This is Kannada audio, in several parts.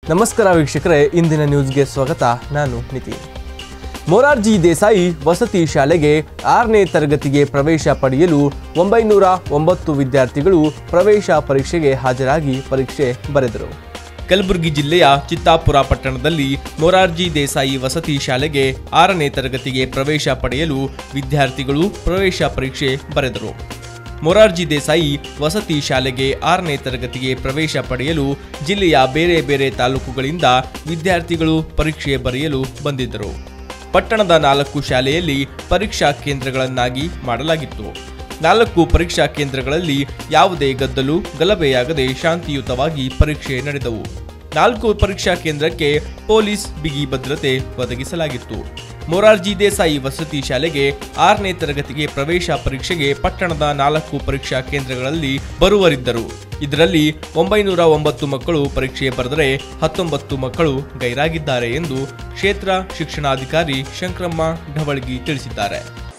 ನಮಸ್ಕಾರ ವೀಕ್ಷಕರೇ ಇಂದಿನ ನ್ಯೂಸ್ಗೆ ಸ್ವಾಗತ ನಾನು ನಿತಿನ್ ಮೊರಾರ್ಜಿ ದೇಸಾಯಿ ವಸತಿ ಶಾಲೆಗೆ ಆರನೇ ತರಗತಿಗೆ ಪ್ರವೇಶ ಪಡೆಯಲು ಒಂಬೈನೂರ ಒಂಬತ್ತು ವಿದ್ಯಾರ್ಥಿಗಳು ಪ್ರವೇಶ ಪರೀಕ್ಷೆಗೆ ಹಾಜರಾಗಿ ಪರೀಕ್ಷೆ ಬರೆದರು ಕಲಬುರಗಿ ಜಿಲ್ಲೆಯ ಚಿತ್ತಾಪುರ ಪಟ್ಟಣದಲ್ಲಿ ಮೊರಾರ್ಜಿ ದೇಸಾಯಿ ವಸತಿ ಶಾಲೆಗೆ ಆರನೇ ತರಗತಿಗೆ ಪ್ರವೇಶ ಪಡೆಯಲು ವಿದ್ಯಾರ್ಥಿಗಳು ಪ್ರವೇಶ ಪರೀಕ್ಷೆ ಬರೆದರು ಮೊರಾರ್ಜಿ ದೇಸಾಯಿ ವಸತಿ ಶಾಲೆಗೆ ಆರನೇ ತರಗತಿಗೆ ಪ್ರವೇಶ ಪಡೆಯಲು ಜಿಲ್ಲೆಯ ಬೇರೆ ಬೇರೆ ತಾಲೂಕುಗಳಿಂದ ವಿದ್ಯಾರ್ಥಿಗಳು ಪರೀಕ್ಷೆ ಬರೆಯಲು ಬಂದಿದ್ದರು ಪಟ್ಟಣದ ನಾಲ್ಕು ಶಾಲೆಯಲ್ಲಿ ಪರೀಕ್ಷಾ ಕೇಂದ್ರಗಳನ್ನಾಗಿ ಮಾಡಲಾಗಿತ್ತು ನಾಲ್ಕು ಪರೀಕ್ಷಾ ಕೇಂದ್ರಗಳಲ್ಲಿ ಯಾವುದೇ ಗದ್ದಲು ಗಲಭೆಯಾಗದೆ ಶಾಂತಿಯುತವಾಗಿ ಪರೀಕ್ಷೆ ನಡೆದವು ನಾಲ್ಕು ಪರೀಕ್ಷಾ ಕೇಂದ್ರಕ್ಕೆ ಪೊಲೀಸ್ ಬಿಗಿ ಭದ್ರತೆ ಒದಗಿಸಲಾಗಿತ್ತು ಮೊರಾರ್ಜಿ ದೇಸಾಯಿ ವಸತಿ ಶಾಲೆಗೆ ಆರನೇ ತರಗತಿಗೆ ಪ್ರವೇಶ ಪರೀಕ್ಷೆಗೆ ಪಟ್ಟಣದ ನಾಲ್ಕು ಪರೀಕ್ಷಾ ಕೇಂದ್ರಗಳಲ್ಲಿ ಬರುವರಿದ್ದರು ಇದರಲ್ಲಿ ಒಂಬೈನೂರ ಒಂಬತ್ತು ಮಕ್ಕಳು ಪರೀಕ್ಷೆ ಬರೆದರೆ ಹತ್ತೊಂಬತ್ತು ಮಕ್ಕಳು ಗೈರಾಗಿದ್ದಾರೆ ಎಂದು ಕ್ಷೇತ್ರ ಶಿಕ್ಷಣಾಧಿಕಾರಿ ಶಂಕರಮ್ಮ ಢವಳಗಿ ತಿಳಿಸಿದ್ದಾರೆ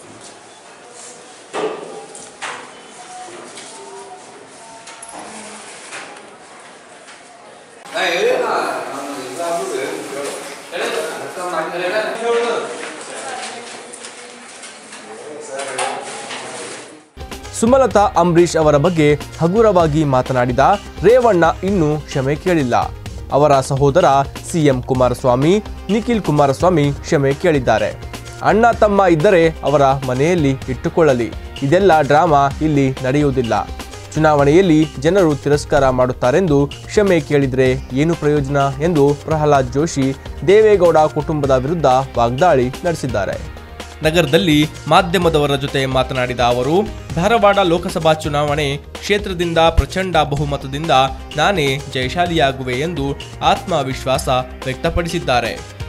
ಸುಮಲತಾ ಅಂಬರೀಷ್ ಅವರ ಬಗ್ಗೆ ಹಗುರವಾಗಿ ಮಾತನಾಡಿದ ರೇವಣ್ಣ ಇನ್ನೂ ಕ್ಷಮೆ ಕೇಳಿಲ್ಲ ಅವರ ಸಹೋದರ ಸಿಎಂ ಕುಮಾರಸ್ವಾಮಿ ನಿಖಿಲ್ ಕುಮಾರಸ್ವಾಮಿ ಕ್ಷಮೆ ಕೇಳಿದ್ದಾರೆ ಅಣ್ಣ ತಮ್ಮ ಇದ್ದರೆ ಅವರ ಮನೆಯಲ್ಲಿ ಇಟ್ಟುಕೊಳ್ಳಲಿ ಇದೆಲ್ಲ ಡ್ರಾಮಾ ಇಲ್ಲಿ ನಡೆಯುವುದಿಲ್ಲ ಚುನಾವಣೆಯಲ್ಲಿ ಜನರು ತಿರಸ್ಕಾರ ಮಾಡುತ್ತಾರೆಂದು ಕ್ಷಮೆ ಕೇಳಿದರೆ ಏನು ಪ್ರಯೋಜನ ಎಂದು ಪ್ರಹ್ಲಾದ್ ಜೋಶಿ ದೇವೇಗೌಡ ಕುಟುಂಬದ ವಿರುದ್ಧ ವಾಗ್ದಾಳಿ ನಡೆಸಿದ್ದಾರೆ ನಗರದಲ್ಲಿ ಮಾಧ್ಯಮದವರ ಜೊತೆ ಮಾತನಾಡಿದ ಅವರು ಧಾರವಾಡ ಲೋಕಸಭಾ ಚುನಾವಣೆ ಕ್ಷೇತ್ರದಿಂದ ಪ್ರಚಂಡ ಬಹುಮತದಿಂದ ನಾನೇ ಜಯಶಾಲಿಯಾಗುವೆ ಎಂದು ಆತ್ಮವಿಶ್ವಾಸ ವ್ಯಕ್ತಪಡಿಸಿದ್ದಾರೆ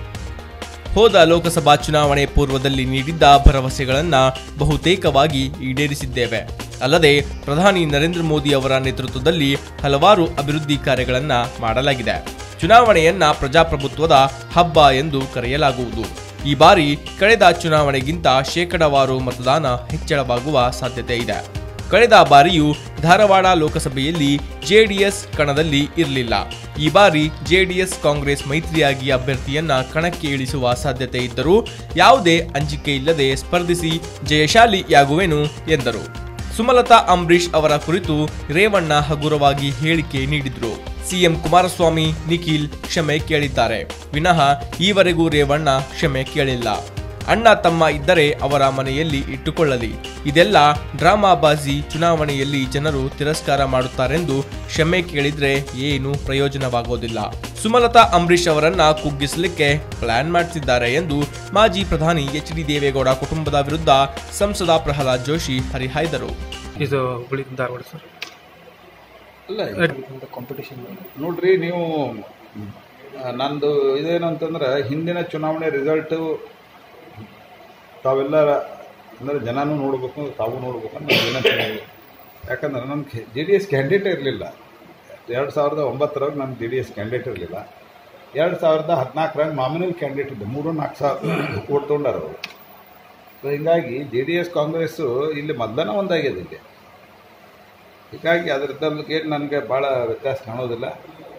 ಹೋದ ಲೋಕಸಭಾ ಚುನಾವಣೆ ಪೂರ್ವದಲ್ಲಿ ನೀಡಿದ್ದ ಭರವಸೆಗಳನ್ನು ಬಹುತೇಕವಾಗಿ ಈಡೇರಿಸಿದ್ದೇವೆ ಅಲ್ಲದೆ ಪ್ರಧಾನಿ ನರೇಂದ್ರ ಮೋದಿ ಅವರ ನೇತೃತ್ವದಲ್ಲಿ ಹಲವಾರು ಅಭಿವೃದ್ಧಿ ಕಾರ್ಯಗಳನ್ನು ಮಾಡಲಾಗಿದೆ ಚುನಾವಣೆಯನ್ನ ಪ್ರಜಾಪ್ರಭುತ್ವದ ಹಬ್ಬ ಎಂದು ಕರೆಯಲಾಗುವುದು ಈ ಬಾರಿ ಕಳೆದ ಚುನಾವಣೆಗಿಂತ ಶೇಕಡವಾರು ಮತದಾನ ಹೆಚ್ಚಳವಾಗುವ ಸಾಧ್ಯತೆ ಇದೆ ಕಳೆದ ಬಾರಿಯೂ ಧಾರವಾಡ ಲೋಕಸಭೆಯಲ್ಲಿ ಜೆಡಿಎಸ್ ಕಣದಲ್ಲಿ ಇರಲಿಲ್ಲ ಈ ಬಾರಿ ಜೆಡಿಎಸ್ ಕಾಂಗ್ರೆಸ್ ಮೈತ್ರಿಯಾಗಿ ಅಭ್ಯರ್ಥಿಯನ್ನ ಕಣಕ್ಕೆ ಇಳಿಸುವ ಸಾಧ್ಯತೆ ಇದ್ದರೂ ಯಾವುದೇ ಅಂಜಿಕೆ ಇಲ್ಲದೆ ಸ್ಪರ್ಧಿಸಿ ಜಯಶಾಲಿಯಾಗುವೆನು ಎಂದರು ಸುಮಲತಾ ಅಂಬರೀಷ್ ಅವರ ಕುರಿತು ರೇವಣ್ಣ ಹಗುರವಾಗಿ ಹೇಳಿಕೆ ನೀಡಿದ್ರು ಸಿಎಂ ಕುಮಾರಸ್ವಾಮಿ ನಿಖಿಲ್ ಕ್ಷಮೆ ಕೇಳಿದ್ದಾರೆ ವಿನಃ ಈವರೆಗೂ ರೇವಣ್ಣ ಕ್ಷಮೆ ಕೇಳಿಲ್ಲ ಅಣ್ಣ ತಮ್ಮ ಇದ್ದರೆ ಅವರ ಮನೆಯಲ್ಲಿ ಇಟ್ಟುಕೊಳ್ಳಲಿ ಇದೆಲ್ಲ ಡ್ರಾಮಾಬಾಜಿ ಚುನಾವಣೆಯಲ್ಲಿ ಜನರು ತಿರಸ್ಕಾರ ಮಾಡುತ್ತಾರೆಂದು ಕ್ಷಮೆ ಕೇಳಿದ್ರೆ ಏನು ಪ್ರಯೋಜನವಾಗೋದಿಲ್ಲ ಸುಮಲತಾ ಅಂಬರೀಷ್ ಅವರನ್ನ ಕುಗ್ಗಿಸಲಿಕ್ಕೆ ಪ್ಲಾನ್ ಮಾಡ್ತಿದ್ದಾರೆ ಎಂದು ಮಾಜಿ ಪ್ರಧಾನಿ ಎಚ್ ಡಿ ದೇವೇಗೌಡ ಕುಟುಂಬದ ವಿರುದ್ಧ ಸಂಸದ ಪ್ರಹ್ಲಾದ್ ಜೋಶಿ ಹರಿಹಾಯ್ದರು ಇದು ಹುಬ್ಳಿ ಧಾರವಾಡ ಸರ್ ಅಲ್ಲ ಕಾಂಪಿಟೇಷನ್ ನೋಡ್ರಿ ನೀವು ಆ, ನಂದು ಇದೇನು ಅಂತಂದ್ರೆ ಹಿಂದಿನ ಚುನಾವಣೆ ರಿಸಲ್ಟು ತಾವೆಲ್ಲ ಅಂದರೆ ಜನನೂ ನೋಡ್ಬೇಕು ತಾವು ನೋಡ್ಬೇಕು ಅಂತ ನಾನು ವಿನಂತಿ ಮಾಡಿದೆ. ಯಾಕಂದ್ರೆ ನನ್ನ ಜೆ ಡಿ ಎಸ್ ಕ್ಯಾಂಡಿಡೇಟೇ ಇರಲಿಲ್ಲ ಎರಡು ಸಾವಿರದ ಒಂಬತ್ತರಾಗ ನನ್ನ ಜೆ ಡಿ ಎಸ್ ಕ್ಯಾಂಡಿಡೇಟ್ ಇರಲಿಲ್ಲ ಎರಡು ಸಾವಿರದ ಹದಿನಾಲ್ಕರಾಗ ಮಾಮೂಲಿ ಕ್ಯಾಂಡಿಡೇಟ್ ಇದ್ದೆ ಮೂರು ನಾಲ್ಕು ಸಾವಿರ ಓಟ್ ತೊಗೊಂಡಾರ ಅವರು ಸೊ ಹೀಗಾಗಿ ಜೆ ಡಿ ಎಸ್ ಕಾಂಗ್ರೆಸ್ಸು ಇಲ್ಲಿ ಮೊದಲನೇ ಒಂದಾಗಿದೆ ಇಲ್ಲಿ ಹೀಗಾಗಿ ಅದರದ್ದಕ್ಕೆ ನನಗೆ ಭಾಳ ವ್ಯತ್ಯಾಸ ಕಾಣೋದಿಲ್ಲ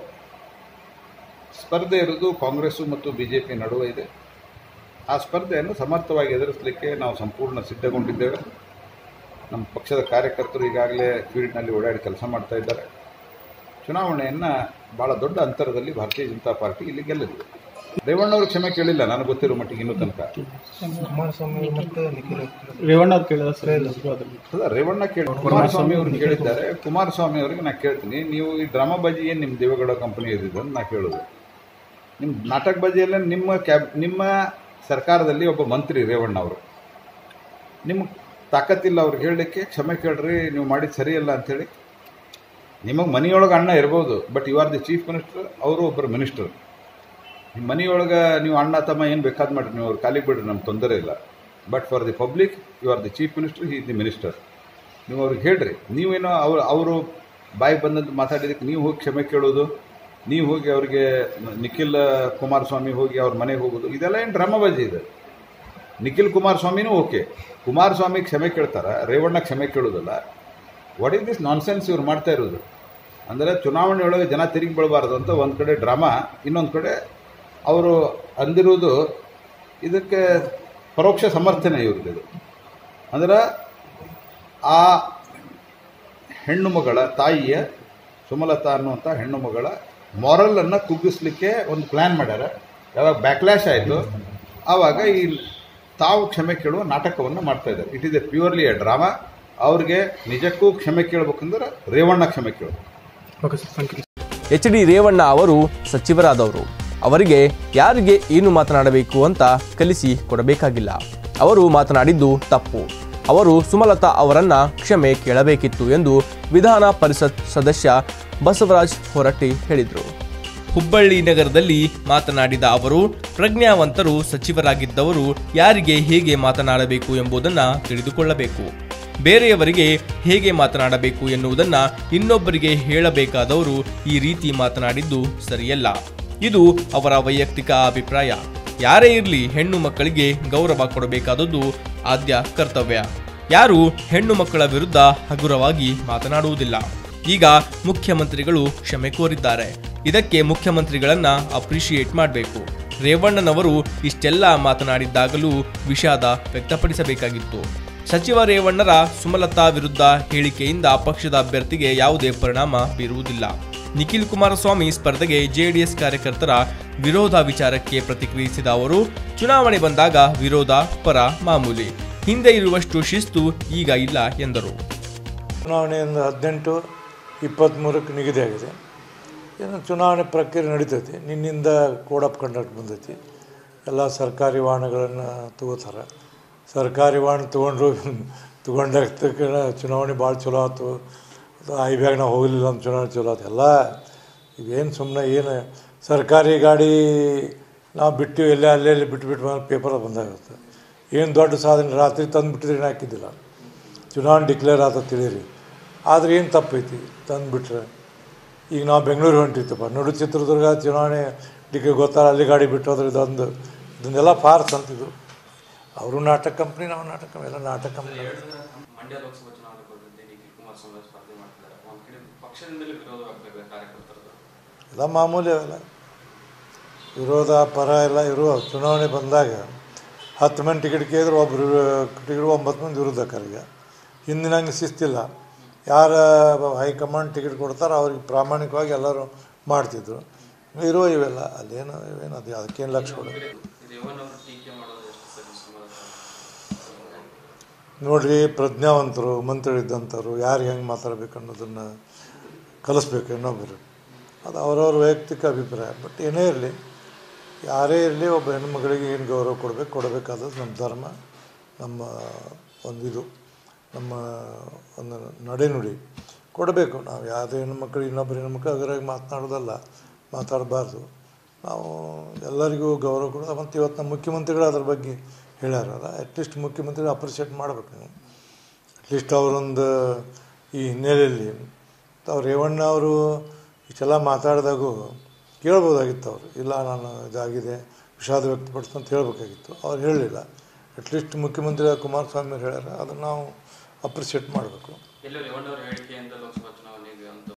ಸ್ಪರ್ಧೆ ಇರೋದು ಕಾಂಗ್ರೆಸ್ಸು ಮತ್ತು ಬಿ ಜೆ ಪಿ ನಡುವೆ ಇದೆ ಆ ಸ್ಪರ್ಧೆಯನ್ನು ಸಮರ್ಥವಾಗಿ ಎದುರಿಸಲಿಕ್ಕೆ ನಾವು ಸಂಪೂರ್ಣ ಸಿದ್ಧಗೊಂಡಿದ್ದೇವೆ ನಮ್ಮ ಪಕ್ಷದ ಕಾರ್ಯಕರ್ತರು ಈಗಾಗಲೇ ಫೀಲ್ಡ್ನಲ್ಲಿ ಓಡಾಡಿ ಕೆಲಸ ಮಾಡ್ತಾ ಇದ್ದಾರೆ ಚುನಾವಣೆಯನ್ನು ಭಾಳ ದೊಡ್ಡ ಅಂತರದಲ್ಲಿ ಭಾರತೀಯ ಜನತಾ ಪಾರ್ಟಿ ಇಲ್ಲಿ ಗೆಲ್ಲಿದೆ ರೇವಣ್ಣವರು ಕ್ಷಮೆ ಕೇಳಿಲ್ಲ ನನಗೆ ಗೊತ್ತಿರೋ ಮಟ್ಟಿಗೆ ಇನ್ನೂ ತನಕ ಕುಮಾರಸ್ವಾಮಿ ಮತ್ತು ನಿಖಿಲ್ ರೇವಣ್ಣ ಅವ್ರು ಕೇಳಿದ ಸರ್ ಅಲ್ಲ ರೇವಣ್ಣ ಕೇಳಿ ಕುಮಾರಸ್ವಾಮಿ ಅವರು ಕೇಳಿದ್ದಾರೆ ಕುಮಾರಸ್ವಾಮಿ ಅವರಿಗೆ ನಾ ಕೇಳ್ತೀನಿ ನೀವು ಈ ಡ್ರಾಮಾ ಬಾಜಿ ಏನು ನಿಮ್ಮ ದೇವೇಗೌಡ ಕಂಪನಿ ಇರಿದೆ ಅಂತ ನಾ ಕೇಳೋದು ನಿಮ್ಮ ನಾಟಕ ಬಾಜಿಯಲ್ಲೇ ನಿಮ್ಮ ಕ್ಯಾಬ್ ನಿಮ್ಮ ಸರ್ಕಾರದಲ್ಲಿ ಒಬ್ಬ ಮಂತ್ರಿ ರೇವಣ್ಣ ಅವರು ನಿಮ್ಗೆ ತಾಕತ್ತಿಲ್ಲ ಅವ್ರಿಗೆ ಹೇಳಲಿಕ್ಕೆ ಕ್ಷಮೆ ಕೇಳ್ರಿ ನೀವು ಮಾಡಿದ್ದು ಸರಿಯಲ್ಲ ಅಂಥೇಳಿ ನಿಮಗೆ ಮನೆಯೊಳಗೆ ಅಣ್ಣ ಇರ್ಬೋದು but you are the chief minister ಅವರು ಒಬ್ಬರು ಮಿನಿಸ್ಟರ್ ನಿಮ್ಮ ಮನೆಯೊಳಗೆ ನೀವು ಅಣ್ಣ ತಮ್ಮ ಏನು ಬೇಕಾದ್ ಮಾಡಿರಿ ನೀವು ಅವ್ರು ಕಾಲಿಗೆ ಬಿಡ್ರಿ ನಮ್ಗೆ ತೊಂದರೆ ಇಲ್ಲ but for the public you are the chief minister he the minister ನೀವು ಅವ್ರಿಗೆ ಹೇಳ್ರಿ ನೀವೇನೋ ಅವ್ರು ಅವರು ಬಾಯಿ ಬಂದಂತ ಮಾತಾಡಿದಕ್ಕೆ ನೀವು ಹೋಗಿ ಕ್ಷಮೆ ಕೇಳೋದು ನೀವು ಹೋಗಿ ಅವ್ರಿಗೆ ನಿಖಿಲ್ ಕುಮಾರಸ್ವಾಮಿ ಹೋಗಿ ಅವ್ರ ಮನೆಗೆ ಹೋಗೋದು ಇದೆಲ್ಲ ಏನು ಡ್ರಾಮಾಬಾಜಿ ಇದೆ ನಿಖಿಲ್ ಕುಮಾರಸ್ವಾಮಿನೂ ಓಕೆ ಕುಮಾರಸ್ವಾಮಿ ಕ್ಷಮೆ ಕೇಳ್ತಾರ ರೇವಣ್ಣ ಕ್ಷಮೆ ಕೇಳೋದಲ್ಲ ವಾಟ್ ಈಸ್ ದಿಸ್ ನಾನ್ಸೆನ್ಸ್ ಇವ್ರು ಮಾಡ್ತಾ ಇರೋದು ಅಂದರೆ ಚುನಾವಣೆಯೊಳಗೆ ಜನ ತಿರುಗಿ ಬೀಳಬಾರ್ದು ಅಂತ ಒಂದು ಕಡೆ ಡ್ರಾಮಾ ಇನ್ನೊಂದು ಕಡೆ ಅವರು ಅಂದಿರುವುದು ಇದಕ್ಕೆ ಪರೋಕ್ಷ ಸಮರ್ಥನೆ ಇವ್ರದ್ದು ಇದು ಅಂದ್ರೆ ಆ ಹೆಣ್ಣು ಮಗಳ ತಾಯಿಯ ಸುಮಲತಾ ಅನ್ನುವಂಥ ಹೆಣ್ಣು ಮಗಳ ಮಾರಲನ್ನು ಕುಗ್ಗಿಸ್ಲಿಕ್ಕೆ ಒಂದು ಪ್ಲ್ಯಾನ್ ಮಾಡ್ಯಾರ ಯಾವಾಗ ಬ್ಯಾಕ್ಲ್ಯಾಶ್ ಆಯಿತು ಆವಾಗ ಈ ತಾವು ಕ್ಷಮೆ ಕೇಳುವ ನಾಟಕವನ್ನು ಮಾಡ್ತಾ ಇದ್ದಾರೆ it is a purely a drama ಅವ್ರಿಗೆ ನಿಜಕ್ಕೂ ಕ್ಷಮೆ ಕೇಳಬೇಕಂದ್ರೆ ರೇವಣ್ಣ ಕ್ಷಮೆ ಕೇಳು okay sir thank you H D Revanna ಅವರು ಸಚಿವರಾದವರು ಅವರಿಗೆ ಯಾರಿಗೆ ಏನು ಮಾತನಾಡಬೇಕು ಅಂತ ಕಲಿಸಿ ಕೊಡಬೇಕಾಗಿಲ್ಲ ಅವರು ಮಾತನಾಡಿದ್ದು ತಪ್ಪು ಅವರು ಸುಮಲತಾ ಅವರನ್ನ ಕ್ಷಮೆ ಕೇಳಬೇಕಿತ್ತು ಎಂದು ವಿಧಾನ ಪರಿಷತ್ ಸದಸ್ಯ ಬಸವರಾಜ್ ಹೊರಟ್ಟಿ ಹೇಳಿದರು ಹುಬ್ಬಳ್ಳಿ ನಗರದಲ್ಲಿ ಮಾತನಾಡಿದ ಅವರು ಪ್ರಜ್ಞಾವಂತರು ಸಚಿವರಾಗಿದ್ದವರು ಯಾರಿಗೆ ಹೇಗೆ ಮಾತನಾಡಬೇಕು ಎಂಬುದನ್ನು ತಿಳಿದುಕೊಳ್ಳಬೇಕು ಬೇರೆಯವರಿಗೆ ಹೇಗೆ ಮಾತನಾಡಬೇಕು ಎನ್ನುವುದನ್ನ ಇನ್ನೊಬ್ಬರಿಗೆ ಹೇಳಬೇಕಾದವರು ಈ ರೀತಿ ಮಾತನಾಡಿದ್ದು ಸರಿಯಲ್ಲ ಇದು ಅವರ ವೈಯಕ್ತಿಕ ಅಭಿಪ್ರಾಯ ಯಾರೇ ಇರಲಿ ಹೆಣ್ಣು ಮಕ್ಕಳಿಗೆ ಗೌರವ ಕೊಡಬೇಕಾದದ್ದು ಆದ್ಯ ಕರ್ತವ್ಯ ಯಾರು ಹೆಣ್ಣು ಮಕ್ಕಳ ವಿರುದ್ಧ ಹಗುರವಾಗಿ ಮಾತನಾಡುವುದಿಲ್ಲ ಈಗ ಮುಖ್ಯಮಂತ್ರಿಗಳು ಕ್ಷಮೆ ಕೋರಿದ್ದಾರೆ ಇದಕ್ಕೆ ಮುಖ್ಯಮಂತ್ರಿಗಳನ್ನ ಅಪ್ರಿಶಿಯೇಟ್ ಮಾಡಬೇಕು ರೇವಣ್ಣನವರು ಇಷ್ಟೆಲ್ಲ ಮಾತನಾಡಿದ್ದಾಗಲೂ ವಿಷಾದ ವ್ಯಕ್ತಪಡಿಸಬೇಕಾಗಿತ್ತು ಸಚಿವ ರೇವಣ್ಣರ ಸುಮಲತಾ ವಿರುದ್ಧ ಹೇಳಿಕೆಯಿಂದ ಪಕ್ಷದ ಅಭ್ಯರ್ಥಿಗೆ ಯಾವುದೇ ಪರಿಣಾಮ ಬೀರುವುದಿಲ್ಲ ನಿಖಿಲ್ ಕುಮಾರಸ್ವಾಮಿ ಸ್ಪರ್ಧೆಗೆ ಜೆಡಿಎಸ್ ಕಾರ್ಯಕರ್ತರ ವಿರೋಧ ವಿಚಾರಕ್ಕೆ ಪ್ರತಿಕ್ರಿಯಿಸಿದ ಅವರು ಚುನಾವಣೆ ಬಂದಾಗ ವಿರೋಧ ಪರ ಮಾಮೂಲಿ ಹಿಂದೆ ಇರುವಷ್ಟು ಶಿಸ್ತು ಈಗ ಇಲ್ಲ ಎಂದರು ಚುನಾವಣೆಯಿಂದ ಹದಿನೆಂಟು ಇಪ್ಪತ್ತ್ಮೂರಕ್ಕೆ ನಿಗದಿಯಾಗಿದೆ ಏನು ಚುನಾವಣೆ ಪ್ರಕ್ರಿಯೆ ನಡೀತೈತಿ ನಿನ್ನಿಂದ ಕೋಡ್ ಆಫ್ ಕಂಡಕ್ಟ್ ಬಂದೈತಿ ಎಲ್ಲ ಸರ್ಕಾರಿ ವಾಹನಗಳನ್ನು ತಗೋತಾರೆ ಸರ್ಕಾರಿ ವಾಹನ ತೊಗೊಂಡ್ರು ತೊಗೊಂಡಾಗ ತಕ್ಷಣ ಚುನಾವಣೆ ಭಾಳ ಚಲೋ ಆಯ್ತು ಐಬ್ಯಾಗ ನಾವು ಹೋಗಲಿಲ್ಲ ಅಂತ ಚುನಾವಣೆ ಚಲೋ ಆಯ್ತು ಎಲ್ಲ ಇವೇನು ಸುಮ್ಮನೆ ಏನು ಸರ್ಕಾರಿ ಗಾಡಿ ನಾವು ಬಿಟ್ಟು ಎಲ್ಲೇ ಅಲ್ಲೇ ಅಲ್ಲಿ ಬಿಟ್ಟು ಬಿಟ್ಟು ಮೇಲೆ ಪೇಪರ್ ಬಂದಾಗುತ್ತೆ ಏನು ದೊಡ್ಡ ಸಾಧನೆ ರಾತ್ರಿ ತಂದು ಬಿಟ್ಟಿದ್ರೆ ಏನು ಹಾಕಿದ್ದಿಲ್ಲ ಚುನಾವಣೆ ಡಿಕ್ಲೇರ್ ಆತ ತಿಳಿರಿ ಆದರೆ ಏನು ತಪ್ಪೈತಿ ತಂದುಬಿಟ್ರೆ ಈಗ ನಾವು ಬೆಂಗಳೂರು ಹೊಂಟಿರ್ತಪ್ಪ ನಡು ಚಿತ್ರದುರ್ಗ ಚುನಾವಣೆ ಡಿಕ್ಕೆ ಗೊತ್ತಾರ ಅಲ್ಲಿ ಗಾಡಿ ಬಿಟ್ಟು ಹೋದ್ರೆ ಇದೊಂದು ಇದನ್ನೆಲ್ಲ ಫಾರ್ಸ್ ಅಂತಿದ್ದು ಅವರು ನಾಟಕ ಕಂಪ್ನಿ ನಾವು ನಾಟಕ ಕಂಪ್ನಿ ಎಲ್ಲ ನಾಟಕ ಕಂಪ್ನಿ ಮಂಡ್ಯ ಲೋಕಸಭಾ ಚುನಾವಣೆ ಕುರಿತಂತೆ ನಿಖಿಲ್ ಕುಮಾರಸ್ವಾಮಿ ಸ್ಪರ್ಧೆ ಮಾಡ್ತಿದ್ದಾರೆ ಒಂದ್ ಕಡೆ ಪಕ್ಷದಿಂದಲೇ ವಿರೋಧ ವ್ಯಕ್ತವಾಗಿದೆ ಕಾರ್ಯಕರ್ತರದ್ದು ಎಲ್ಲ ಮಾಮೂಲಿ ಅವೆಲ್ಲ ವಿರೋಧ ಪರ ಎಲ್ಲ ಇರುವ ಚುನಾವಣೆ ಬಂದಾಗ ಹತ್ತು ಮಂದಿ ಟಿಕೆಟ್ ಕೇಳಿದ್ರೆ ಒಬ್ಬರು ಟಿಕೆಟ್ ಒಂಬತ್ತು ಮಂದಿ ವಿರೋಧಕರಿಗೆ ಹಿಂದಿನಂಗೆ ಶಿಸ್ತಿಲ್ಲ ಯಾರ ಹೈಕಮಾಂಡ್ ಟಿಕೆಟ್ ಕೊಡ್ತಾರೋ ಅವ್ರಿಗೆ ಪ್ರಾಮಾಣಿಕವಾಗಿ ಎಲ್ಲರೂ ಮಾಡ್ತಿದ್ರು ಇರೋ ಇವೆಲ್ಲ ಅಲ್ಲೇನು ಇವೇನು ಅದು ಅದಕ್ಕೇನು ಲಕ್ಷ ಕೊಡೋದು ರೇವಣ್ಣ ಅವರು ಟೀಕೆ ಮಾಡೋದು ಎಷ್ಟು ಸರಿ ಸುಮಾರು ನೋಡ್ರಿ ಪ್ರಜ್ಞಾವಂತರು ಮಂತ್ರಿಗಳಿದ್ದಂಥವ್ರು ಯಾರು ಹೆಂಗೆ ಮಾತಾಡ್ಬೇಕು ಅನ್ನೋದನ್ನು ಕಲಿಸ್ಬೇಕು ಇನ್ನೊಬ್ಬರು ಅದು ಅವರವ್ರ ವೈಯಕ್ತಿಕ ಅಭಿಪ್ರಾಯ ಬಟ್ ಏನೇ ಇರಲಿ ಯಾರೇ ಇರಲಿ ಒಬ್ಬ ಹೆಣ್ಮಗಳಿಗೆ ಏನು ಗೌರವ ಕೊಡಬೇಕು ಕೊಡಬೇಕಾದದ್ದು ನಮ್ಮ ಧರ್ಮ ನಮ್ಮ ಒಂದಿದು ನಮ್ಮ ಒಂದು ನಡೆನುಡಿ ಕೊಡಬೇಕು ನಾವು ಯಾವುದೇ ಹೆಣ್ಮಕ್ಳು ಇನ್ನೊಬ್ಬರು ಹೆಣ್ಮಕ್ಳು ಅದರಾಗಿ ಮಾತನಾಡೋದಲ್ಲ ಮಾತಾಡಬಾರ್ದು ನಾವು ಎಲ್ಲರಿಗೂ ಗೌರವ ಕೊಡೋದು ಮತ್ತು ಇವತ್ತು ನಮ್ಮ ಮುಖ್ಯಮಂತ್ರಿಗಳು ಅದ್ರ ಬಗ್ಗೆ ಹೇಳ್ಯಾರಲ್ಲ ಅಟ್ಲೀಸ್ಟ್ ಮುಖ್ಯಮಂತ್ರಿಗಳು ಅಪ್ರಿಷಿಯೇಟ್ ಮಾಡಬೇಕು ನೀವು ಅಟ್ಲೀಸ್ಟ್ ಅವರೊಂದು ಈ ಹಿನ್ನೆಲೆಯಲ್ಲಿ ಅವ್ರು ರೇವಣ್ಣ ಅವರು ಇಷ್ಟೆಲ್ಲ ಮಾತಾಡಿದಾಗೂ ಕೇಳ್ಬೋದಾಗಿತ್ತು ಅವರು ಇಲ್ಲ ನಾನು ಇದಾಗಿದೆ ವಿಷಾದ ವ್ಯಕ್ತಪಡಿಸ್ತು ಅಂತ ಹೇಳಬೇಕಾಗಿತ್ತು ಅವ್ರು ಹೇಳಲಿಲ್ಲ ಅಟ್ಲೀಸ್ಟ್ ಮುಖ್ಯಮಂತ್ರಿ ಕುಮಾರಸ್ವಾಮಿ ಅವ್ರು ಹೇಳ್ಯಾರ ಅದನ್ನು ನಾವು ಅಪ್ರಿಷಿಯೇಟ್ ಮಾಡಬೇಕು ಎಲ್ಲೋ ರೇವಣ್ಣ ಅವರ ಹೇಳಿಕೆಯಿಂದ ಲೋಕಸಭಾ ಚುನಾವಣೆಗೆ ಅಂತ